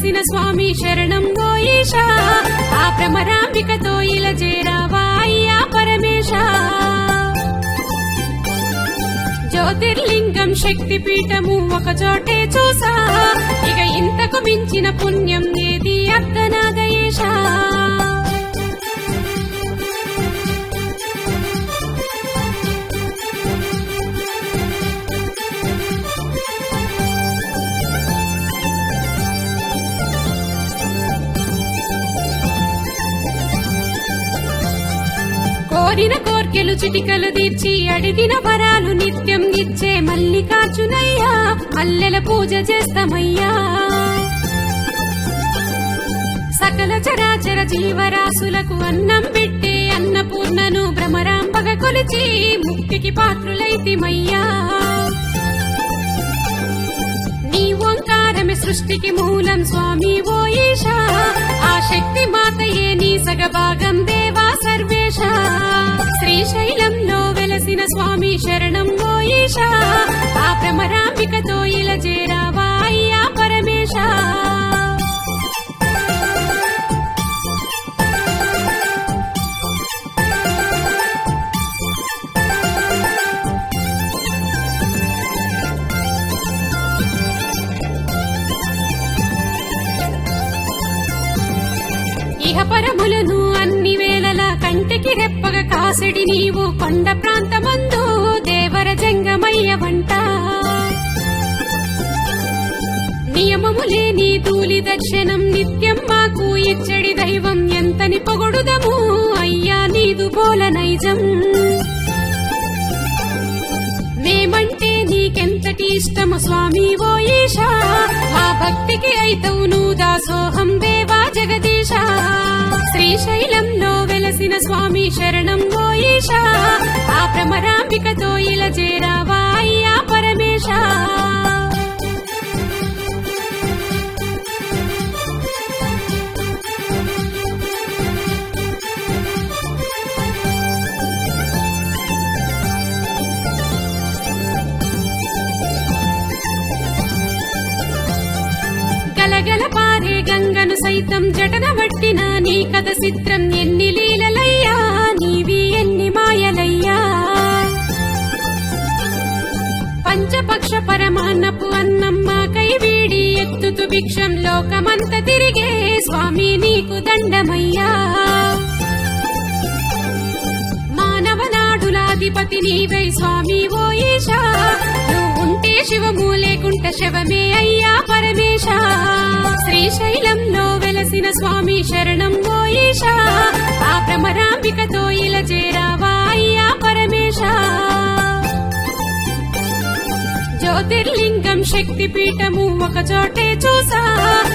వెలసిన స్వామి శరణం ఓ ఈశా ఆ భ్రమరాంబికతో ఇలా చేరావా అయ్యా పరమేశ జ్యోతిర్లింగం శక్తి పీఠము ఒక చోటే చూసా ఇక ఇంతకు మించిన పుణ్యం ఏది అర్ధనాదయేశా కోరిన కోర్కెలు చిటికలు తీర్చి అడిగిన వరాలు నిత్యం ఇచ్చే మల్లికార్జునయ్యా మల్లెల పూజ చేస్తామయ్యా సకల చరాచర జీవరాశులకు అన్నం పెట్టే అన్నపూర్ణను భ్రమరాంబగ కొలిచి ముక్తికి పాత్రులైతిమయ్యా నీ ఓంకారమే సృష్టికి మూలం స్వామి ఓ ఈశా ఆ శక్తి మాతయే నీ సగభాగం దేవా సర్వేశ శ్రీశైలంలో వెలసిన స్వామి శరణం ఓ ఈశా ఆ భ్రమరాంబికతో ఇలా చేరావా అయ్యా పరమేశ ఇహ పరములను అన్ని వేళల కంటికి రెప్పగ కాసిడి నీవు కొండ ప్రాంతమందు దేవర జంగమయ్య వంట నియమము లేని తూలి దర్శనం నిత్యం మాకు ఇచ్చడి దైవం ఎంతని పొగడుదము అయ్యా నీదు బోల నైజం మేమంటే నీకెంతటి ఇష్టము స్వామి ఓ ఈశా మా భక్తికి అయితవు నువ్వు దాసోహం దేవా జగదీశ శ్రీశైలంలో వెలసిన స్వామి శరణం ఓ ఈశా ఆ భ్రమరాంబికతో ఇలా చేరావా అయ్యా పరమేశ గలగల పారే గంగను సైతం జటన పట్టిన నీ కథ చిత్రం ఎన్ని లీలలయ్యా నీవి ఎన్ని మాయలయ్యా పంచపక్ష పరమాన్నపు అన్నమ్మ కైవీడి ఎత్తుతు భిక్షం లోకమంత తిరిగే స్వామి నీకు దండమయ్యా మానవనాడులాధిపతి నీవై స్వామి ఓ ఈశా నువ్వు ఉంటే శివము లేకుంటే శవమే అయ్యా పరమేశ శ్రీశైలంలో వెలసిన స్వామి శరణం ఓ ఈశా ఆ భ్రమరాంబికతో ఇలా చేరావా అయ్యా పరమేశ జ్యోతిర్లింగం శక్తి పీఠము ఒక చోటే చూసా